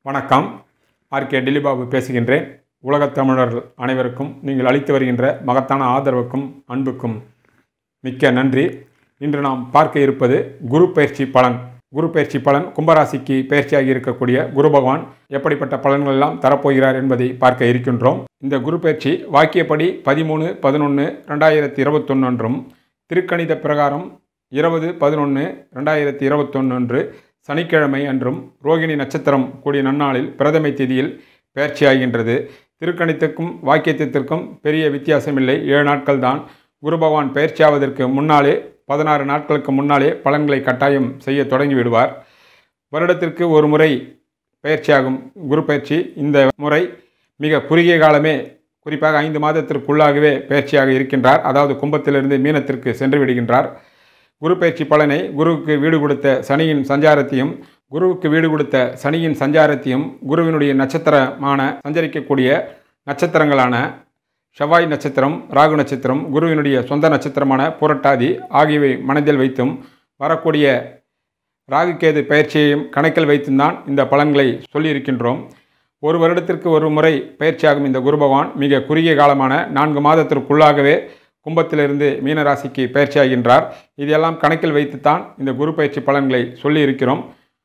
வணக்கம் ஆர்கே டில்லிபாபு பேசுகின்றேன் உலகத் தமிழர்கள் அனைவருக்கும் நீங்கள் அளித்து வருகின்ற மகத்தான ஆதரவுக்கும் அன்புக்கும் மிக்க நன்றி இன்று நாம் பார்க்க இருப்பது குரு பயிற்சி பலன் குரு பயிற்சி பலன் கும்பராசிக்கு பயிற்சியாகி இருக்கக்கூடிய குரு பகவான் எப்படிப்பட்ட பலன்கள் எல்லாம் தரப்போகிறார் என்பதை பார்க்க இருக்கின்றோம் இந்த குரு பயிற்சி வாக்கியப்படி பதிமூணு பதினொன்று ரெண்டாயிரத்தி இருபத்தொன்று அன்றும் திருக்கணித பிரகாரம் இருபது பதினொன்று ரெண்டாயிரத்தி இருபத்தொன்று அன்று சனிக்கிழமை அன்றும் ரோகிணி நட்சத்திரம் கூடிய நன்னாளில் பிரதமை தேதியில் பயிற்சியாகின்றது திருக்கணித்துக்கும் வாக்கியத்திற்கும் பெரிய வித்தியாசமில்லை ஏழு நாட்கள் தான் குரு பகவான் பயிற்சியாவதற்கு முன்னாலே பதினாறு நாட்களுக்கு முன்னாலே பலன்களை கட்டாயம் செய்ய தொடங்கி விடுவார் வருடத்திற்கு ஒரு முறை பயிற்சியாகும் குரு பயிற்சி இந்த முறை மிக குறுகிய காலமே குறிப்பாக ஐந்து மாதத்திற்குள்ளாகவே பயிற்சியாக இருக்கின்றார் அதாவது கும்பத்திலிருந்து மீனத்திற்கு சென்று விடுகின்றார் குரு பயிற்சி பலனை குருவுக்கு வீடு கொடுத்த சனியின் சஞ்சாரத்தையும் குருவுக்கு வீடு கொடுத்த சனியின் சஞ்சாரத்தையும் குருவினுடைய நட்சத்திரமான சஞ்சரிக்கக்கூடிய நட்சத்திரங்களான செவ்வாய் நட்சத்திரம் ராகு நட்சத்திரம் குருவினுடைய சொந்த நட்சத்திரமான புரட்டாதி ஆகியவை மனதில் வைத்தும் வரக்கூடிய ராகுகேது பயிற்சியையும் கணக்கில் வைத்தும் தான் இந்த பலன்களை சொல்லியிருக்கின்றோம் ஒரு வருடத்திற்கு ஒரு முறை பயிற்சியாகும் இந்த குரு பகவான் மிக குறுகிய காலமான நான்கு மாதத்திற்குள்ளாகவே கும்பத்திலிருந்து மீனராசிக்கு பயிற்சியாகின்றார் இதையெல்லாம் கணக்கில் வைத்துத்தான் இந்த குரு பயிற்சி பலன்களை சொல்லியிருக்கிறோம்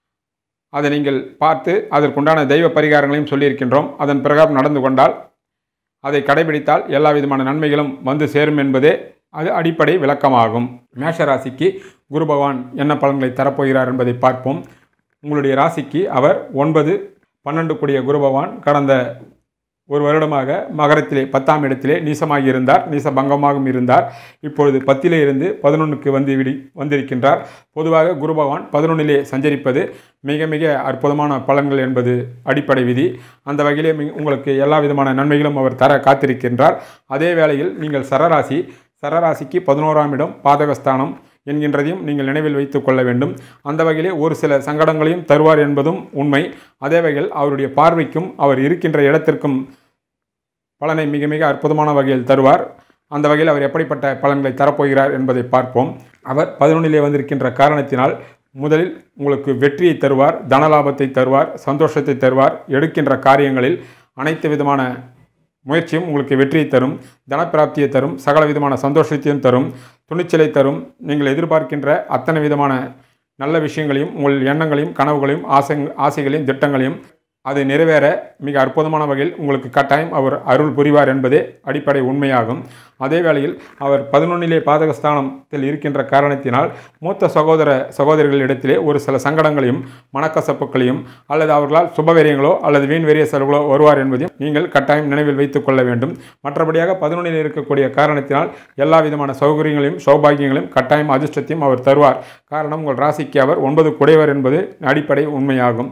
அதை நீங்கள் பார்த்து அதற்குண்டான தெய்வ பரிகாரங்களையும் சொல்லியிருக்கின்றோம் அதன் பிரகாரம் நடந்து கொண்டால் அதை கடைபிடித்தால் எல்லா விதமான நன்மைகளும் வந்து சேரும் என்பதே அது அடிப்படை விளக்கமாகும் மேஷ ராசிக்கு குரு பகவான் என்ன பலன்களை தரப்போகிறார் என்பதை பார்ப்போம் உங்களுடைய ராசிக்கு அவர் ஒன்பது பன்னெண்டு கூடிய குரு பகவான் கடந்த ஒரு வருடமாக மகரத்திலே பத்தாம் இடத்திலே நீசமாகி இருந்தார் நீச பங்கமாகவும் இருந்தார் இப்பொழுது பத்திலே இருந்து பதினொன்றுக்கு வந்து விடி வந்திருக்கின்றார் பொதுவாக குரு பகவான் பதினொன்றிலே சஞ்சரிப்பது மிக மிக அற்புதமான பலன்கள் என்பது அடிப்படை விதி அந்த வகையிலே மி- உங்களுக்கு எல்லா விதமான நன்மைகளும் அவர் தர காத்திருக்கின்றார் அதே வேளையில் நீங்கள் சரராசி சரராசிக்கு பதினோராம் இடம் பாதகஸ்தானம் என்கின்றதையும் நீங்கள் நினைவில் வைத்துக் கொள்ள வேண்டும் அந்த வகையிலே ஒரு சில சங்கடங்களையும் தருவார் என்பதும் உண்மை அதே வகையில் அவருடைய பார்வைக்கும் அவர் இருக்கின்ற இடத்திற்கும் பலனை மிக மிக அற்புதமான வகையில் தருவார் அந்த வகையில் அவர் எப்படிப்பட்ட பலன்களை தரப்போகிறார் என்பதை பார்ப்போம் அவர் பதினொன்றிலே வந்திருக்கின்ற காரணத்தினால் முதலில் உங்களுக்கு வெற்றியை தருவார் தனலாபத்தை தருவார் சந்தோஷத்தை தருவார் எடுக்கின்ற காரியங்களில் அனைத்து விதமான முயற்சியும் உங்களுக்கு வெற்றியை தரும் தனப்பிராப்தியை தரும் சகல விதமான சந்தோஷத்தையும் தரும் துணிச்சலை தரும் நீங்கள் எதிர்பார்க்கின்ற அத்தனை விதமான நல்ல விஷயங்களையும் உங்கள் எண்ணங்களையும் கனவுகளையும் ஆசை ஆசைகளையும் திட்டங்களையும் அது நிறைவேற மிக அற்புதமான வகையில் உங்களுக்கு கட்டாயம் அவர் அருள் புரிவார் என்பதே அடிப்படை உண்மையாகும் அதே வேளையில் அவர் பதினொன்னிலே பாதகஸ்தானத்தில் இருக்கின்ற காரணத்தினால் மூத்த சகோதர சகோதரிகளிடத்திலே ஒரு சில சங்கடங்களையும் மனக்கசப்புகளையும் அல்லது அவர்களால் சுபவெறியங்களோ அல்லது வீண் வெறிய செலவுகளோ வருவார் என்பதையும் நீங்கள் கட்டாயம் நினைவில் வைத்துக் கொள்ள வேண்டும் மற்றபடியாக பதினொன்றில் இருக்கக்கூடிய காரணத்தினால் எல்லா விதமான சௌகரியங்களையும் சௌபாகியங்களையும் கட்டாயம் அதிர்ஷ்டத்தையும் அவர் தருவார் காரணம் உங்கள் ராசிக்கு அவர் ஒன்பது குடைவர் என்பது அடிப்படை உண்மையாகும்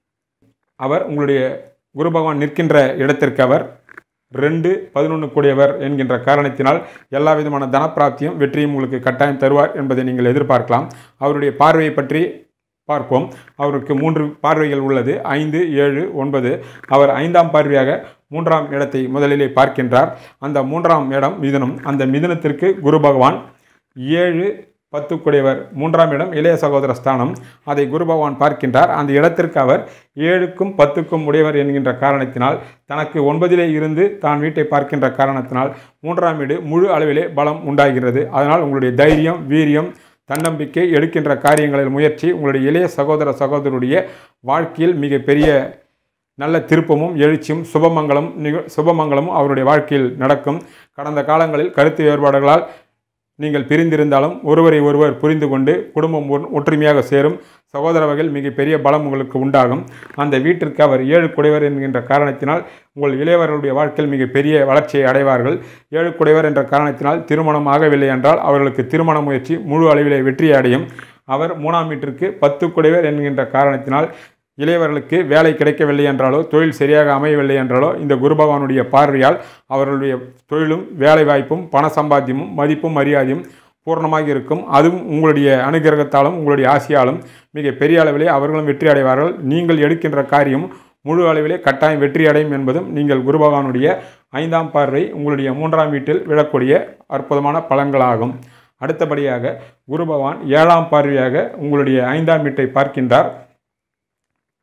அவர் உங்களுடைய குரு பகவான் நிற்கின்ற இடத்திற்கு அவர் ரெண்டு பதினொன்று கூடியவர் என்கின்ற காரணத்தினால் எல்லா விதமான தனப்பிராப்தியும் வெற்றியும் உங்களுக்கு கட்டாயம் தருவார் என்பதை நீங்கள் எதிர்பார்க்கலாம் அவருடைய பார்வையை பற்றி பார்ப்போம் அவருக்கு மூன்று பார்வைகள் உள்ளது ஐந்து ஏழு ஒன்பது அவர் ஐந்தாம் பார்வையாக மூன்றாம் இடத்தை முதலிலே பார்க்கின்றார் அந்த மூன்றாம் இடம் மிதுனம் அந்த மிதுனத்திற்கு குரு பகவான் ஏழு பத்துக்குடையவர் மூன்றாம் இடம் இளைய சகோதர ஸ்தானம் அதை குரு பகவான் பார்க்கின்றார் அந்த இடத்திற்கு அவர் ஏழுக்கும் பத்துக்கும் உடையவர் என்கின்ற காரணத்தினால் தனக்கு ஒன்பதிலே இருந்து தான் வீட்டை பார்க்கின்ற காரணத்தினால் மூன்றாம் வீடு முழு அளவிலே பலம் உண்டாகிறது அதனால் உங்களுடைய தைரியம் வீரியம் தன்னம்பிக்கை எடுக்கின்ற காரியங்களில் முயற்சி உங்களுடைய இளைய சகோதர சகோதரருடைய வாழ்க்கையில் மிகப்பெரிய நல்ல திருப்பமும் எழுச்சியும் சுபமங்கலம் நிக சுபமங்கலமும் அவருடைய வாழ்க்கையில் நடக்கும் கடந்த காலங்களில் கருத்து வேறுபாடுகளால் நீங்கள் பிரிந்திருந்தாலும் ஒருவரை ஒருவர் புரிந்து கொண்டு குடும்பம் ஒன்- ஒற்றுமையாக சேரும் சகோதர வகையில் மிகப்பெரிய பலம் உங்களுக்கு உண்டாகும் அந்த வீட்டிற்கு அவர் ஏழு குடைவர் என்கின்ற காரணத்தினால் உங்கள் இளையவர்களுடைய வாழ்க்கையில் மிகப்பெரிய வளர்ச்சியை அடைவார்கள் ஏழு குடைவர் என்ற காரணத்தினால் திருமணம் ஆகவில்லை என்றால் அவர்களுக்கு திருமண முயற்சி முழு அளவிலே வெற்றி அடையும் அவர் மூணாம் வீட்டிற்கு பத்து குடைவர் என்கின்ற காரணத்தினால் இளையவர்களுக்கு வேலை கிடைக்கவில்லை என்றாலோ தொழில் சரியாக அமையவில்லை என்றாலோ இந்த குரு பகவானுடைய பார்வையால் அவர்களுடைய தொழிலும் வேலை வாய்ப்பும் பண சம்பாத்தியமும் மதிப்பும் மரியாதையும் பூர்ணமாக இருக்கும் அதுவும் உங்களுடைய அனுகிரகத்தாலும் உங்களுடைய ஆசையாலும் மிக பெரிய அளவிலே அவர்களும் வெற்றி அடைவார்கள் நீங்கள் எடுக்கின்ற காரியம் முழு அளவிலே கட்டாயம் வெற்றி அடையும் என்பதும் நீங்கள் குரு பகவானுடைய ஐந்தாம் பார்வை உங்களுடைய மூன்றாம் வீட்டில் விழக்கூடிய அற்புதமான பலன்களாகும் அடுத்தபடியாக குரு பகவான் ஏழாம் பார்வையாக உங்களுடைய ஐந்தாம் வீட்டை பார்க்கின்றார்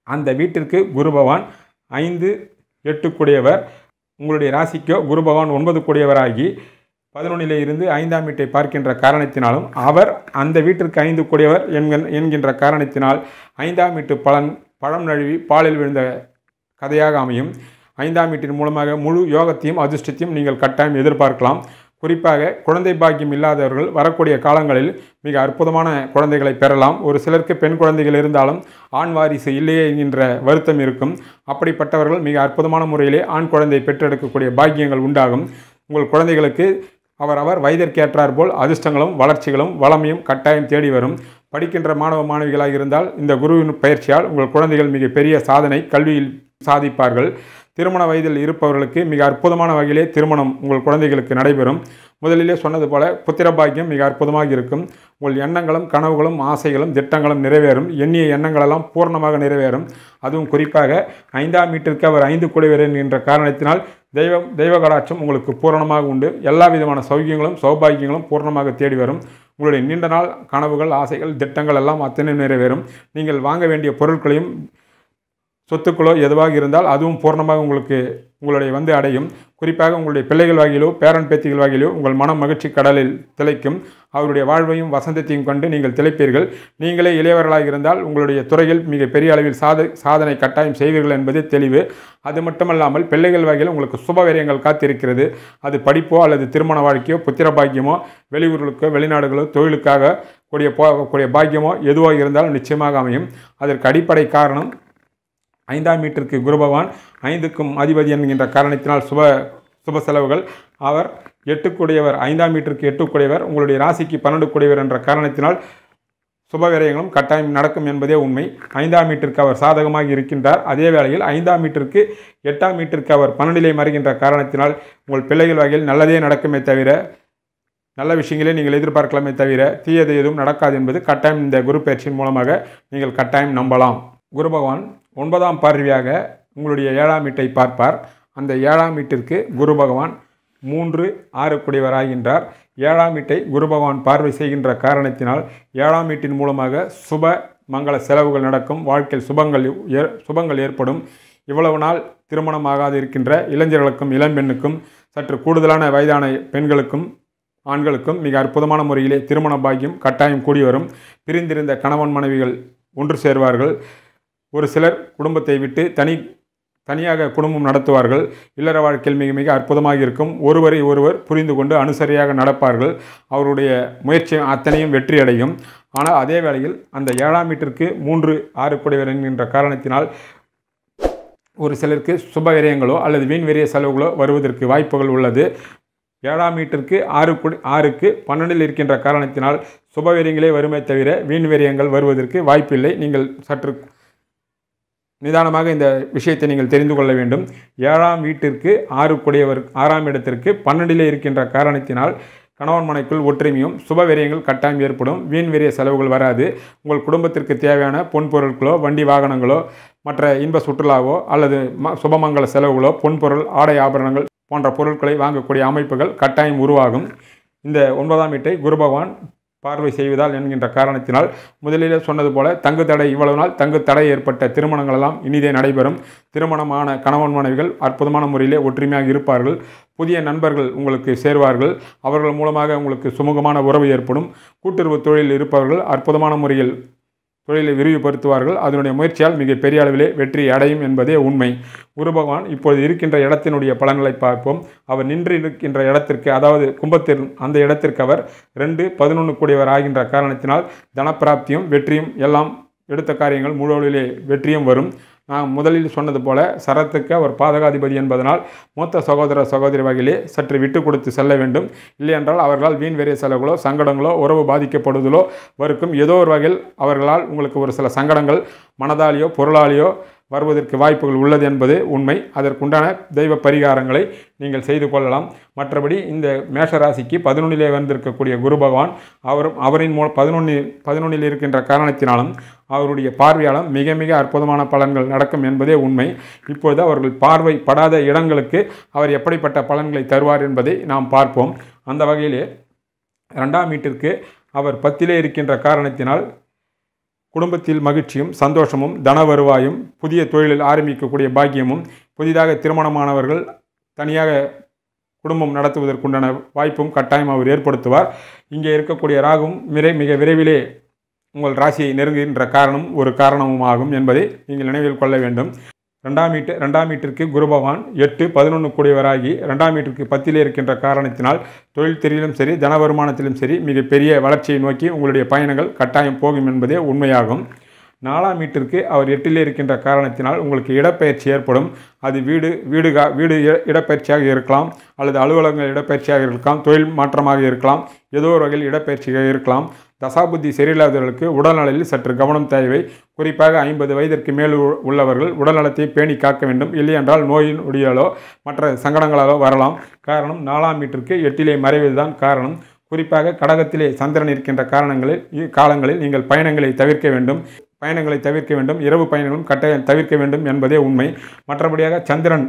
அந்த வீட்டிற்கு குரு பகவான் ஐந்து எட்டுக்குடையவர் உங்களுடைய ராசிக்கோ குரு பகவான் ஒன்பது கூடியவராகி பதினொன்னிலே இருந்து ஐந்தாம் வீட்டை பார்க்கின்ற காரணத்தினாலும் அவர் அந்த வீட்டிற்கு ஐந்து கூடியவர் என்கிற என்கின்ற காரணத்தினால் ஐந்தாம் வீட்டு பலன் பழம் நழுவி பாலில் விழுந்த கதையாக அமையும் ஐந்தாம் வீட்டின் மூலமாக முழு யோகத்தையும் அதிர்ஷ்டத்தையும் நீங்கள் கட்டாயம் எதிர்பார்க்கலாம் குறிப்பாக குழந்தை பாக்கியம் இல்லாதவர்கள் வரக்கூடிய காலங்களில் மிக அற்புதமான குழந்தைகளை பெறலாம் ஒரு சிலருக்கு பெண் குழந்தைகள் இருந்தாலும் ஆண் வாரிசு இல்லையே என்கின்ற வருத்தம் இருக்கும் அப்படிப்பட்டவர்கள் மிக அற்புதமான முறையிலே ஆண் குழந்தை பெற்றெடுக்கக்கூடிய பாக்கியங்கள் உண்டாகும் உங்கள் குழந்தைகளுக்கு அவரவர் வயதிற்கேற்றார் போல் அதிர்ஷ்டங்களும் வளர்ச்சிகளும் வளமையும் கட்டாயம் தேடி வரும் படிக்கின்ற மாணவ மாணவிகளாக இருந்தால் இந்த குருவின் பயிற்சியால் உங்கள் குழந்தைகள் மிக பெரிய சாதனை கல்வியில் சாதிப்பார்கள் திருமண வயதில் இருப்பவர்களுக்கு மிக அற்புதமான வகையிலே திருமணம் உங்கள் குழந்தைகளுக்கு நடைபெறும் முதலிலே சொன்னது போல புத்திர பாக்கியம் மிக அற்புதமாக இருக்கும் உங்கள் எண்ணங்களும் கனவுகளும் ஆசைகளும் திட்டங்களும் நிறைவேறும் எண்ணிய எண்ணங்களெல்லாம் பூர்ணமாக நிறைவேறும் அதுவும் குறிப்பாக ஐந்தாம் வீட்டிற்கு அவர் ஐந்து குடைவரன் என்ற காரணத்தினால் தெய்வம் தெய்வ கடாட்சம் உங்களுக்கு பூரணமாக உண்டு எல்லா விதமான சௌக்கியங்களும் சௌபாகியங்களும் பூர்ணமாக தேடி வரும் உங்களுடைய நீண்ட நாள் கனவுகள் ஆசைகள் திட்டங்கள் எல்லாம் அத்தனை நிறைவேறும் நீங்கள் வாங்க வேண்டிய பொருட்களையும் சொத்துக்களோ எதுவாக இருந்தால் அதுவும் பூர்ணமாக உங்களுக்கு உங்களுடைய வந்து அடையும் குறிப்பாக உங்களுடைய பிள்ளைகள் வகையிலோ பேரன் பேத்திகள் வகையிலோ உங்கள் மனம் மகிழ்ச்சி கடலில் திளைக்கும் அவருடைய வாழ்வையும் வசந்தத்தையும் கண்டு நீங்கள் திளைப்பீர்கள் நீங்களே இளையவர்களாக இருந்தால் உங்களுடைய துறையில் மிக பெரிய அளவில் சாத சாதனை கட்டாயம் செய்வீர்கள் என்பது தெளிவு அது மட்டுமல்லாமல் பிள்ளைகள் வகையில் உங்களுக்கு சுபவரியங்கள் காத்திருக்கிறது அது படிப்போ அல்லது திருமண வாழ்க்கையோ புத்திர பாக்கியமோ வெளியூர்களுக்கோ வெளிநாடுகளோ தொழிலுக்காக கூடிய போகக்கூடிய பாக்கியமோ எதுவாக இருந்தாலும் நிச்சயமாக அமையும் அதற்கு அடிப்படை காரணம் ஐந்தாம் வீட்டிற்கு குரு பகவான் ஐந்துக்கும் அதிபதி என்கின்ற காரணத்தினால் சுப சுப செலவுகள் அவர் எட்டுக்குடையவர் ஐந்தாம் வீட்டிற்கு எட்டுக்குடையவர் உங்களுடைய ராசிக்கு பன்னெண்டு கூடியவர் என்ற காரணத்தினால் சுப விரயங்களும் கட்டாயம் நடக்கும் என்பதே உண்மை ஐந்தாம் வீட்டிற்கு அவர் சாதகமாக இருக்கின்றார் அதே வேளையில் ஐந்தாம் வீட்டிற்கு எட்டாம் வீட்டிற்கு அவர் பன்னெண்டிலே மறைகின்ற காரணத்தினால் உங்கள் பிள்ளைகள் வகையில் நல்லதே நடக்குமே தவிர நல்ல விஷயங்களே நீங்கள் எதிர்பார்க்கலாமே தவிர தீயது எதுவும் நடக்காது என்பது கட்டாயம் இந்த குரு பயிற்சியின் மூலமாக நீங்கள் கட்டாயம் நம்பலாம் குரு பகவான் ஒன்பதாம் பார்வையாக உங்களுடைய ஏழாம் வீட்டை பார்ப்பார் அந்த ஏழாம் வீட்டிற்கு குரு பகவான் மூன்று ஆறு குடையவராகின்றார் ஏழாம் வீட்டை குரு பகவான் பார்வை செய்கின்ற காரணத்தினால் ஏழாம் வீட்டின் மூலமாக சுப மங்கள செலவுகள் நடக்கும் வாழ்க்கையில் சுபங்கள் ஏற் சுபங்கள் ஏற்படும் இவ்வளவு நாள் திருமணமாகாது இருக்கின்ற இளைஞர்களுக்கும் இளம்பெண்ணுக்கும் சற்று கூடுதலான வயதான பெண்களுக்கும் ஆண்களுக்கும் மிக அற்புதமான முறையிலே திருமண பாக்கியம் கட்டாயம் கூடி வரும் பிரிந்திருந்த கணவன் மனைவிகள் ஒன்று சேர்வார்கள் ஒரு சிலர் குடும்பத்தை விட்டு தனி தனியாக குடும்பம் நடத்துவார்கள் இல்லற வாழ்க்கையில் மிக மிக அற்புதமாக இருக்கும் ஒருவரை ஒருவர் புரிந்து கொண்டு அனுசரியாக நடப்பார்கள் அவருடைய முயற்சி அத்தனையும் வெற்றி அடையும் ஆனால் அதே வேளையில் அந்த ஏழாம் வீட்டிற்கு மூன்று ஆறு குடைவர் என்கின்ற காரணத்தினால் ஒரு சிலருக்கு சுப விரயங்களோ அல்லது வீண் விரய செலவுகளோ வருவதற்கு வாய்ப்புகள் உள்ளது ஏழாம் வீட்டிற்கு ஆறு குடி ஆறுக்கு பன்னெண்டில் இருக்கின்ற காரணத்தினால் சுப விரயங்களே வருமே தவிர வீண் விரயங்கள் வருவதற்கு வாய்ப்பில்லை நீங்கள் சற்று நிதானமாக இந்த விஷயத்தை நீங்கள் தெரிந்து கொள்ள வேண்டும் ஏழாம் வீட்டிற்கு ஆறு குடையவர் ஆறாம் இடத்திற்கு பன்னெண்டிலே இருக்கின்ற காரணத்தினால் கணவன் மனைக்குள் ஒற்றுமையும் சுப விரயங்கள் கட்டாயம் ஏற்படும் வீண் விரய செலவுகள் வராது உங்கள் குடும்பத்திற்கு தேவையான பொன் பொருட்களோ வண்டி வாகனங்களோ மற்ற இன்ப சுற்றுலாவோ அல்லது ம சுபமங்கல செலவுகளோ பொன்பொருள் ஆடை ஆபரணங்கள் போன்ற பொருட்களை வாங்கக்கூடிய அமைப்புகள் கட்டாயம் உருவாகும் இந்த ஒன்பதாம் வீட்டை குரு பகவான் பார்வை செய்வதால் என்கின்ற காரணத்தினால் முதலிலே சொன்னது போல தங்கு தடை இவ்வளவு நாள் தங்கு தடை ஏற்பட்ட திருமணங்கள் எல்லாம் இனிதே நடைபெறும் திருமணமான கணவன் மனைவிகள் அற்புதமான முறையிலே ஒற்றுமையாக இருப்பார்கள் புதிய நண்பர்கள் உங்களுக்கு சேர்வார்கள் அவர்கள் மூலமாக உங்களுக்கு சுமூகமான உறவு ஏற்படும் கூட்டுறவு தொழிலில் இருப்பவர்கள் அற்புதமான முறையில் தொழிலை விரிவுபடுத்துவார்கள் அதனுடைய முயற்சியால் மிக பெரிய அளவிலே வெற்றி அடையும் என்பதே உண்மை குரு பகவான் இப்பொழுது இருக்கின்ற இடத்தினுடைய பலன்களை பார்ப்போம் அவர் நின்று இருக்கின்ற இடத்திற்கு அதாவது கும்பத்தில் அந்த இடத்திற்கு அவர் ரெண்டு பதினொன்று கூடியவர் ஆகின்ற காரணத்தினால் தனப்பிராப்தியும் வெற்றியும் எல்லாம் எடுத்த காரியங்கள் முழுவதிலே வெற்றியும் வரும் நான் முதலில் சொன்னது போல சரத்துக்கு அவர் பாதகாதிபதி என்பதனால் மூத்த சகோதர சகோதரி வகையிலே சற்று விட்டு கொடுத்து செல்ல வேண்டும் இல்லையென்றால் அவர்களால் வீண் வெறிய செலவுகளோ சங்கடங்களோ உறவு பாதிக்கப்படுவதிலோ வரைக்கும் ஏதோ ஒரு வகையில் அவர்களால் உங்களுக்கு ஒரு சில சங்கடங்கள் மனதாலேயோ பொருளாலேயோ வருவதற்கு வாய்ப்புகள் உள்ளது என்பது உண்மை அதற்குண்டான தெய்வ பரிகாரங்களை நீங்கள் செய்து கொள்ளலாம் மற்றபடி இந்த மேஷராசிக்கு பதினொன்றிலே வந்திருக்கக்கூடிய குரு பகவான் அவரும் அவரின் மூலம் பதினொன்னில் பதினொன்றில் இருக்கின்ற காரணத்தினாலும் அவருடைய பார்வையாலும் மிக மிக அற்புதமான பலன்கள் நடக்கும் என்பதே உண்மை இப்பொழுது அவர்கள் பார்வை படாத இடங்களுக்கு அவர் எப்படிப்பட்ட பலன்களை தருவார் என்பதை நாம் பார்ப்போம் அந்த வகையிலே ரெண்டாம் வீட்டிற்கு அவர் பத்திலே இருக்கின்ற காரணத்தினால் குடும்பத்தில் மகிழ்ச்சியும் சந்தோஷமும் தன வருவாயும் புதிய தொழிலில் ஆரம்பிக்கக்கூடிய பாக்கியமும் புதிதாக திருமணமானவர்கள் தனியாக குடும்பம் நடத்துவதற்குண்டான வாய்ப்பும் கட்டாயம் அவர் ஏற்படுத்துவார் இங்கே இருக்கக்கூடிய ராகும் மிக மிக விரைவிலே உங்கள் ராசியை நெருங்குகின்ற காரணம் ஒரு காரணமும் ஆகும் என்பதை நீங்கள் நினைவில் கொள்ள வேண்டும் ரெண்டாம் வீட்டு ரெண்டாம் வீட்டிற்கு குரு பகவான் எட்டு பதினொன்று கூடியவராகி ரெண்டாம் வீட்டிற்கு பத்திலே இருக்கின்ற காரணத்தினால் தொழில் துறையிலும் சரி தன வருமானத்திலும் சரி மிகப்பெரிய வளர்ச்சியை நோக்கி உங்களுடைய பயணங்கள் கட்டாயம் போகும் என்பதே உண்மையாகும் நாலாம் வீட்டிற்கு அவர் எட்டிலே இருக்கின்ற காரணத்தினால் உங்களுக்கு இடப்பெயர்ச்சி ஏற்படும் அது வீடு வீடு கா வீடு இட- இடப்பெயர்ச்சியாக இருக்கலாம் அல்லது அலுவலகங்கள் இடப்பெயர்ச்சியாக இருக்கலாம் தொழில் மாற்றமாக இருக்கலாம் ஏதோ ஒரு வகையில் இடப்பெயர்ச்சியாக இருக்கலாம் தசாபுத்தி சரியில்லாதவர்களுக்கு உடல்நலையில் சற்று கவனம் தேவை குறிப்பாக ஐம்பது வயதிற்கு மேல் உ- உள்ளவர்கள் உடல்நலத்தை பேணி காக்க வேண்டும் இல்லையென்றால் நோயின் உடையாலோ மற்ற சங்கடங்களாலோ வரலாம் காரணம் நாலாம் வீட்டிற்கு எட்டிலே மறைவதுதான் காரணம் குறிப்பாக கடகத்திலே சந்திரன் இருக்கின்ற காரணங்களில் இ- காலங்களில் நீங்கள் பயணங்களை தவிர்க்க வேண்டும் பயணங்களை தவிர்க்க வேண்டும் இரவு பயணங்களும் கட்டாயம் தவிர்க்க வேண்டும் என்பதே உண்மை மற்றபடியாக சந்திரன்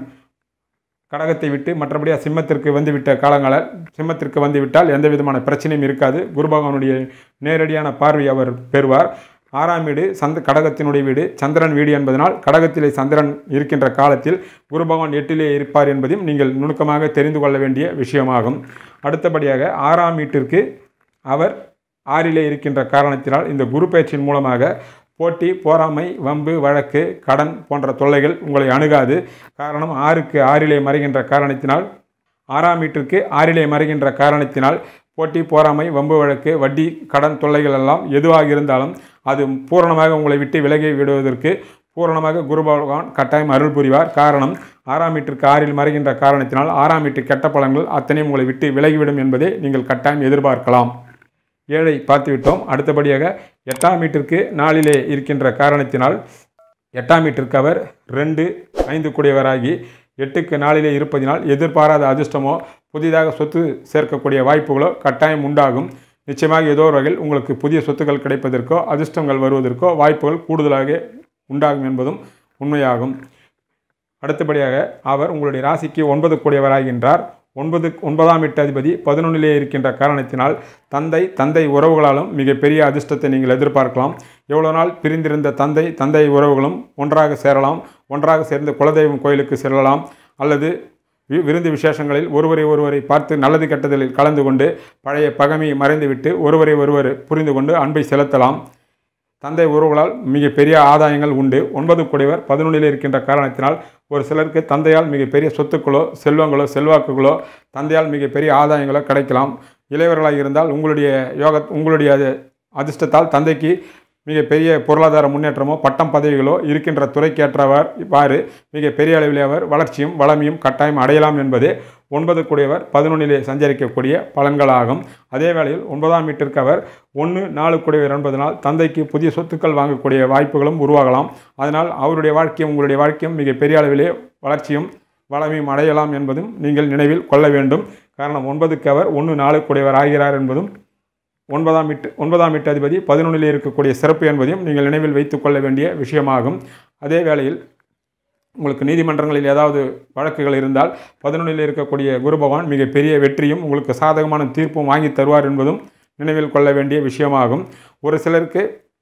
கடகத்தை விட்டு மற்றபடியாக சிம்மத்திற்கு வந்துவிட்ட காலங்களில் சிம்மத்திற்கு வந்துவிட்டால் எந்த விதமான பிரச்சனையும் இருக்காது குரு பகவானுடைய நேரடியான பார்வை அவர் பெறுவார் ஆறாம் வீடு சந்த கடகத்தினுடைய வீடு சந்திரன் வீடு என்பதனால் கடகத்திலே சந்திரன் இருக்கின்ற காலத்தில் குரு பகவான் எட்டிலே இருப்பார் என்பதையும் நீங்கள் நுணுக்கமாக தெரிந்து கொள்ள வேண்டிய விஷயமாகும் அடுத்தபடியாக ஆறாம் வீட்டிற்கு அவர் ஆறிலே இருக்கின்ற காரணத்தினால் இந்த குரு பயிற்சியின் மூலமாக போட்டி போராமை வம்பு வழக்கு கடன் போன்ற தொல்லைகள் உங்களை அணுகாது காரணம் ஆறுக்கு ஆறிலே மறைகின்ற காரணத்தினால் ஆறாம் வீட்டிற்கு ஆறிலே மறைகின்ற காரணத்தினால் போட்டி போராமை வம்பு வழக்கு வட்டி கடன் தொல்லைகள் எல்லாம் எதுவாக இருந்தாலும் அது பூரணமாக உங்களை விட்டு விலகி விடுவதற்கு பூரணமாக குரு பகவான் கட்டாயம் அருள் புரிவார் காரணம் ஆறாம் வீட்டிற்கு ஆறில் மறைகின்ற காரணத்தினால் ஆறாம் வீட்டு கெட்ட பலன்கள் அத்தனையும் உங்களை விட்டு விலகிவிடும் என்பதை நீங்கள் கட்டாயம் எதிர்பார்க்கலாம் ஏழை பார்த்துவிட்டோம் அடுத்தபடியாக எட்டாம் வீட்டிற்கு நாளிலே இருக்கின்ற காரணத்தினால் எட்டாம் வீட்டிற்கு அவர் ரெண்டு ஐந்து கூடியவராகி எட்டுக்கு நாளிலே இருப்பதினால் எதிர்பாராத அதிர்ஷ்டமோ புதிதாக சொத்து சேர்க்கக்கூடிய வாய்ப்புகளோ கட்டாயம் உண்டாகும் நிச்சயமாக ஏதோ ஒரு வகையில் உங்களுக்கு புதிய சொத்துக்கள் கிடைப்பதற்கோ அதிர்ஷ்டங்கள் வருவதற்கோ வாய்ப்புகள் கூடுதலாக உண்டாகும் என்பதும் உண்மையாகும் அடுத்தபடியாக அவர் உங்களுடைய ராசிக்கு ஒன்பது கூடியவராகின்றார் ஒன்பது ஒன்பதாம் எட்டு அதிபதி பதினொன்றிலே இருக்கின்ற காரணத்தினால் தந்தை தந்தை உறவுகளாலும் மிகப்பெரிய அதிர்ஷ்டத்தை நீங்கள் எதிர்பார்க்கலாம் எவ்வளோ நாள் பிரிந்திருந்த தந்தை தந்தை உறவுகளும் ஒன்றாக சேரலாம் ஒன்றாக சேர்ந்து குலதெய்வம் கோயிலுக்கு செல்லலாம் அல்லது வி- விருந்து விசேஷங்களில் ஒருவரை ஒருவரை பார்த்து நல்லது கெட்டதில் கலந்து கொண்டு பழைய பகைமையை மறைந்துவிட்டு ஒருவரை ஒருவர் புரிந்து கொண்டு அன்பை செலுத்தலாம் தந்தை உறவுகளால் மிகப்பெரிய ஆதாயங்கள் உண்டு ஒன்பது குடைவர் பதினொன்றில் இருக்கின்ற காரணத்தினால் ஒரு சிலருக்கு தந்தையால் மிகப்பெரிய சொத்துக்களோ செல்வங்களோ செல்வாக்குகளோ தந்தையால் மிகப்பெரிய ஆதாயங்களோ கிடைக்கலாம் இளையவர்களாக இருந்தால் உங்களுடைய யோக உங்களுடைய அது- அதிர்ஷ்டத்தால் தந்தைக்கு மிகப்பெரிய பொருளாதார முன்னேற்றமோ பட்டம் பதவிகளோ இருக்கின்ற துறைக்கேற்றவர் இவ்வாறு மிக பெரிய அளவிலே அவர் வளர்ச்சியும் வளமையும் கட்டாயம் அடையலாம் என்பதே ஒன்பது கூடியவர் பதினொன்றிலே சஞ்சரிக்கக்கூடிய பலன்களாகும் அதே வேளையில் ஒன்பதாம் வீட்டிற்கு அவர் ஒன்று நாலு கூடியவர் என்பதனால் தந்தைக்கு புதிய சொத்துக்கள் வாங்கக்கூடிய வாய்ப்புகளும் உருவாகலாம் அதனால் அவருடைய வாழ்க்கையும் உங்களுடைய வாழ்க்கையும் மிக பெரிய அளவிலே வளர்ச்சியும் வளமையும் அடையலாம் என்பதும் நீங்கள் நினைவில் கொள்ள வேண்டும் காரணம் ஒன்பதுக்கு அவர் ஒன்று நாலு கூடியவர் ஆகிறார் என்பதும் ஒன்பதாம் வீட்டு ஒன்பதாம் வீட்டு அதிபதி பதினொன்றிலே இருக்கக்கூடிய சிறப்பு என்பதையும் நீங்கள் நினைவில் வைத்துக் கொள்ள வேண்டிய விஷயமாகும் அதே வேளையில் உங்களுக்கு நீதிமன்றங்களில் ஏதாவது வழக்குகள் இருந்தால் பதினொன்றில் இருக்கக்கூடிய குரு பகவான் மிகப்பெரிய வெற்றியும் உங்களுக்கு சாதகமான தீர்ப்பும் வாங்கி தருவார் என்பதும் நினைவில் கொள்ள வேண்டிய விஷயமாகும் ஒரு சிலருக்கு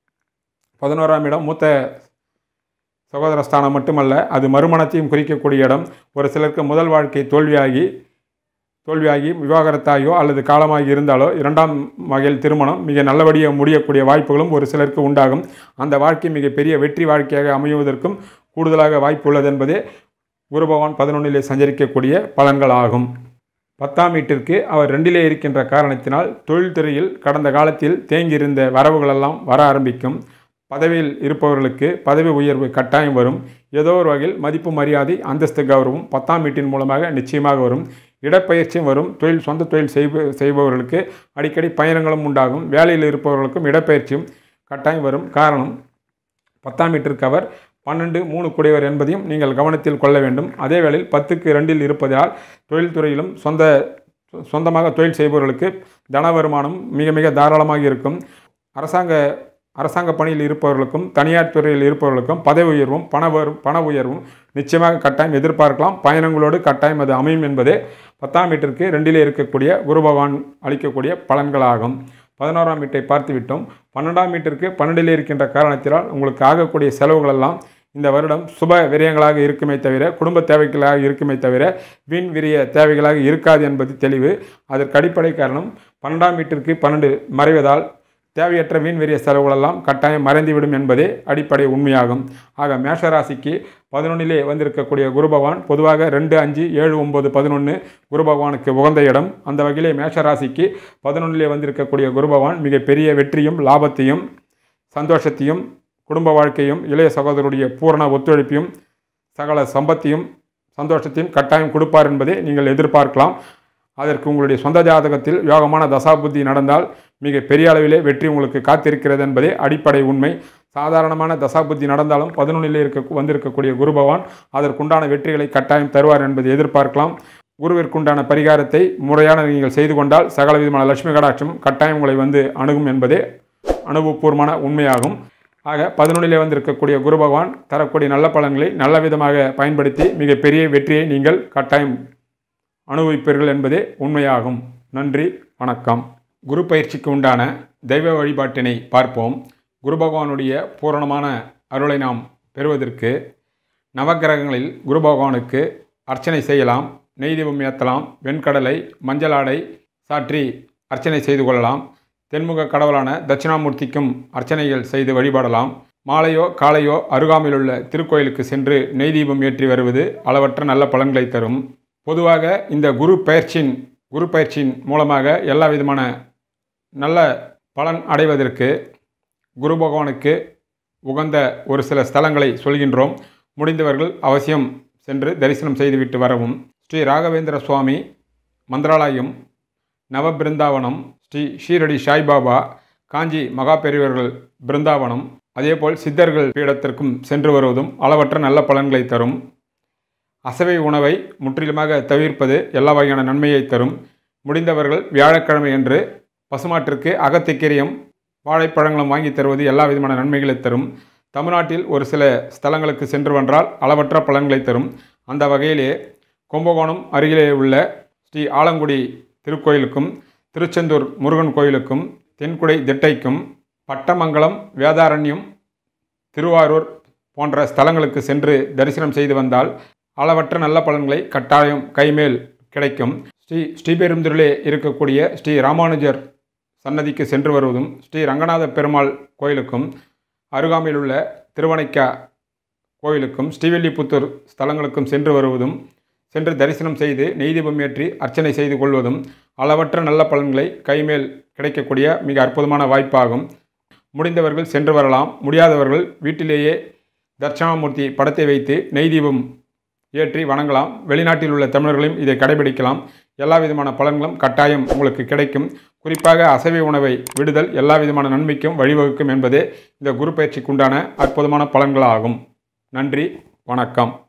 பதினோராம் இடம் மூத்த சகோதரஸ்தானம் மட்டுமல்ல அது மறுமணத்தையும் குறிக்கக்கூடிய இடம் ஒரு சிலருக்கு முதல் வாழ்க்கை தோல்வியாகி தோல்வியாகி விவாகரத்தாகியோ அல்லது காலமாகி இருந்தாலோ இரண்டாம் வகையில் திருமணம் மிக நல்லபடியாக முடியக்கூடிய வாய்ப்புகளும் ஒரு சிலருக்கு உண்டாகும் அந்த வாழ்க்கை மிக பெரிய வெற்றி வாழ்க்கையாக அமையுவதற்கும் கூடுதலாக வாய்ப்பு உள்ளது என்பதே குரு பகவான் பதினொன்றிலே சஞ்சரிக்கக்கூடிய பலன்களாகும் பத்தாம் வீட்டிற்கு அவர் ரெண்டிலே இருக்கின்ற காரணத்தினால் தொழில்துறையில் கடந்த காலத்தில் தேங்கியிருந்த வரவுகளெல்லாம் வர ஆரம்பிக்கும் பதவியில் இருப்பவர்களுக்கு பதவி உயர்வு கட்டாயம் வரும் ஏதோ ஒரு வகையில் மதிப்பு மரியாதை அந்தஸ்து கௌரவம் பத்தாம் வீட்டின் மூலமாக நிச்சயமாக வரும் இடப்பெயர்ச்சியும் வரும் தொழில் சொந்த தொழில் செய்ப செய்பவர்களுக்கு அடிக்கடி பயணங்களும் உண்டாகும் வேலையில் இருப்பவர்களுக்கும் இடப்பெயர்ச்சியும் கட்டாயம் வரும் காரணம் பத்தாம் வீட்டிற்கு அவர் பன்னெண்டு மூணு குடையவர் என்பதையும் நீங்கள் கவனத்தில் கொள்ள வேண்டும் அதே வேளையில் பத்துக்கு ரெண்டில் இருப்பதால் தொழில்துறையிலும் சொந்த சொந்தமாக தொழில் செய்பவர்களுக்கு தன வருமானம் மிக மிக தாராளமாக இருக்கும் அரசாங்க அரசாங்க பணியில் இருப்பவர்களுக்கும் தனியார் துறையில் இருப்பவர்களுக்கும் பதவி உயர்வும் பண வரு- பண உயர்வும் நிச்சயமாக கட்டாயம் எதிர்பார்க்கலாம் பயணங்களோடு கட்டாயம் அது அமையும் என்பதே பத்தாம் வீட்டிற்கு ரெண்டிலே இருக்கக்கூடிய குரு பகவான் அளிக்கக்கூடிய பலன்களாகும் பதினோராம் வீட்டை பார்த்து விட்டோம் பன்னெண்டாம் வீட்டிற்கு பன்னெண்டில் இருக்கின்ற காரணத்தினால் உங்களுக்கு ஆகக்கூடிய செலவுகளெல்லாம் இந்த வருடம் சுப விரயங்களாக இருக்குமே தவிர குடும்ப தேவைகளாக இருக்குமே தவிர வீண் விரிய தேவைகளாக இருக்காது என்பது தெளிவு அதற்கு அடிப்படை காரணம் பன்னெண்டாம் வீட்டிற்கு பன்னெண்டு மறைவதால் தேவையற்ற வீண் விரிய செலவுகளெல்லாம் கட்டாயம் மறைந்துவிடும் என்பதே அடிப்படை உண்மையாகும் ஆக மேஷராசிக்கு பதினொன்னிலே வந்திருக்கக்கூடிய குரு பகவான் பொதுவாக ரெண்டு அஞ்சு ஏழு ஒம்பது பதினொன்று குரு பகவானுக்கு உகந்த இடம் அந்த வகையிலே மேஷராசிக்கு பதினொன்னிலே வந்திருக்கக்கூடிய குரு பகவான் மிகப்பெரிய வெற்றியும் லாபத்தையும் சந்தோஷத்தையும் குடும்ப வாழ்க்கையும் இளைய சகோதரருடைய பூரண ஒத்துழைப்பையும் சகல சம்பத்தையும் சந்தோஷத்தையும் கட்டாயம் கொடுப்பார் என்பதை நீங்கள் எதிர்பார்க்கலாம் அதற்கு உங்களுடைய சொந்த ஜாதகத்தில் யோகமான தசாபுத்தி நடந்தால் மிக பெரிய அளவிலே வெற்றி உங்களுக்கு காத்திருக்கிறது என்பதே அடிப்படை உண்மை சாதாரணமான தசாபுத்தி நடந்தாலும் பதினொன்றிலே இருக்க வந்திருக்கக்கூடிய குரு பகவான் அதற்குண்டான வெற்றிகளை கட்டாயம் தருவார் என்பதை எதிர்பார்க்கலாம் குருவிற்குண்டான பரிகாரத்தை முறையான நீங்கள் செய்து கொண்டால் சகல விதமான லட்சுமி கடாட்சம் கட்டாயம் உங்களை வந்து அணுகும் என்பதே அனுபவபூர்வமான உண்மையாகும் ஆக பதினொன்றிலே வந்திருக்கக்கூடிய குரு பகவான் தரக்கூடிய நல்ல பலன்களை நல்ல விதமாக பயன்படுத்தி மிகப்பெரிய வெற்றியை நீங்கள் கட்டாயம் அனுபவிப்பீர்கள் என்பதே உண்மையாகும் நன்றி வணக்கம் குரு பயிற்சிக்கு உண்டான தெய்வ வழிபாட்டினை பார்ப்போம் குரு பகவானுடைய பூரணமான அருளை நாம் பெறுவதற்கு நவக்கிரகங்களில் குரு பகவானுக்கு அர்ச்சனை செய்யலாம் நெய் தீபம் ஏற்றலாம் வெண்கடலை மஞ்சள் ஆடை சாற்றி அர்ச்சனை செய்து கொள்ளலாம் தென்முக கடவுளான தட்சிணாமூர்த்திக்கும் அர்ச்சனைகள் செய்து வழிபடலாம் மாலையோ காலையோ அருகாமையிலுள்ள திருக்கோயிலுக்கு சென்று நெய் தீபம் ஏற்றி வருவது அளவற்ற நல்ல பலன்களை தரும் பொதுவாக இந்த குரு பயிற்சியின் குரு பயிற்சியின் மூலமாக எல்லா விதமான நல்ல பலன் அடைவதற்கு குரு பகவானுக்கு உகந்த ஒரு சில ஸ்தலங்களை சொல்கின்றோம் முடிந்தவர்கள் அவசியம் சென்று தரிசனம் செய்துவிட்டு வரவும் ஸ்ரீ ராகவேந்திர சுவாமி மந்திராலயம் நவபிருந்தாவனம் ஸ்ரீ ஷீரடி சாய்பாபா காஞ்சி மகா பெரியவர்கள் பிருந்தாவனம் அதேபோல் சித்தர்கள் பீடத்திற்கும் சென்று வருவதும் அளவற்ற நல்ல பலன்களை தரும் அசவை உணவை முற்றிலுமாக தவிர்ப்பது எல்லா வகையான நன்மையை தரும் முடிந்தவர்கள் வியாழக்கிழமை அன்று பசுமாட்டிற்கு அகத்திக்கிரியம் வாழைப்பழங்களும் வாங்கி தருவது எல்லா விதமான நன்மைகளை தரும் தமிழ்நாட்டில் ஒரு சில ஸ்தலங்களுக்கு சென்று வென்றால் அளவற்ற பலன்களை தரும் அந்த வகையிலே கும்பகோணம் அருகிலே உள்ள ஸ்ரீ ஆலங்குடி திருக்கோயிலுக்கும் திருச்செந்தூர் முருகன் கோயிலுக்கும் தென்குடை திட்டைக்கும் பட்டமங்கலம் வேதாரண்யம் திருவாரூர் போன்ற ஸ்தலங்களுக்கு சென்று தரிசனம் செய்து வந்தால் அளவற்ற நல்ல பலன்களை கட்டாயம் கைமேல் கிடைக்கும் ஸ்ரீ ஸ்ரீபெரும்புதூரிலே இருக்கக்கூடிய ஸ்ரீ ராமானுஜர் சன்னதிக்கு சென்று வருவதும் ஸ்ரீ ரங்கநாத பெருமாள் கோயிலுக்கும் அருகாமையில் உள்ள திருவனைக்கா கோயிலுக்கும் ஸ்ரீவில்லிபுத்தூர் ஸ்தலங்களுக்கும் சென்று வருவதும் சென்று தரிசனம் செய்து நெய்தீபம் ஏற்றி அர்ச்சனை செய்து கொள்வதும் அளவற்ற நல்ல பலன்களை கைமேல் கிடைக்கக்கூடிய மிக அற்புதமான வாய்ப்பாகும் முடிந்தவர்கள் சென்று வரலாம் முடியாதவர்கள் வீட்டிலேயே தட்சிணாமூர்த்தி படத்தை வைத்து நெய்தீபம் ஏற்றி வணங்கலாம் வெளிநாட்டில் உள்ள தமிழர்களையும் இதை கடைபிடிக்கலாம் எல்லா விதமான பலன்களும் கட்டாயம் உங்களுக்கு கிடைக்கும் குறிப்பாக அசைவ உணவை விடுதல் எல்லா விதமான நன்மைக்கும் வழிவகுக்கும் என்பதே இந்த குரு பயிற்சிக்குண்டான அற்புதமான பலன்களாகும் நன்றி வணக்கம்